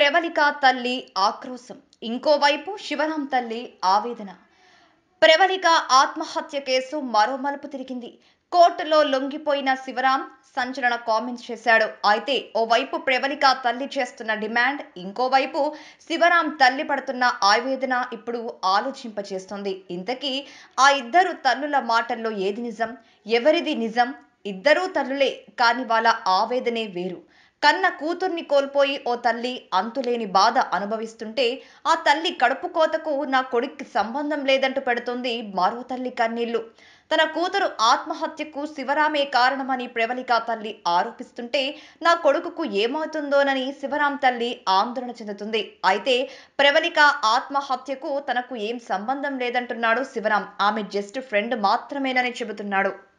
ప్రవళిక తల్లి ఆక్రోశం ఇంకోవైపు శివరాం తల్లి ఆవేదన ప్రవళిక ఆత్మహత్య కేసు మరో మలుపు తిరిగింది కోర్టులో లొంగిపోయిన శివరాం సంచలన కామెంట్స్ చేశాడు అయితే ఓవైపు ప్రవళిక తల్లి చేస్తున్న డిమాండ్ ఇంకోవైపు శివరాం తల్లి పడుతున్న ఆవేదన ఇప్పుడు ఆలోచింపచేస్తుంది ఇంతకీ ఆ ఇద్దరు తల్లుల మాటల్లో ఏది నిజం ఎవరిది నిజం ఇద్దరూ తల్లులే కానీ వాళ్ళ ఆవేదనే వేరు కన్న కూతుర్ని కోల్పోయి ఓ తల్లి అంతులేని బాధ అనుభవిస్తుంటే ఆ తల్లి కడుపు కోతకు నా కొడుక్కి సంబంధం లేదంటూ పెడుతుంది మరో తల్లి కన్నీళ్లు తన కూతురు ఆత్మహత్యకు శివరామే కారణమని ప్రవళిక తల్లి ఆరోపిస్తుంటే నా కొడుకుకు ఏమవుతుందోనని శివరాం తల్లి ఆందోళన చెందుతుంది అయితే ప్రవళిక ఆత్మహత్యకు తనకు ఏం సంబంధం లేదంటున్నాడు శివరాం ఆమె జస్ట్ ఫ్రెండ్ మాత్రమేనని చెబుతున్నాడు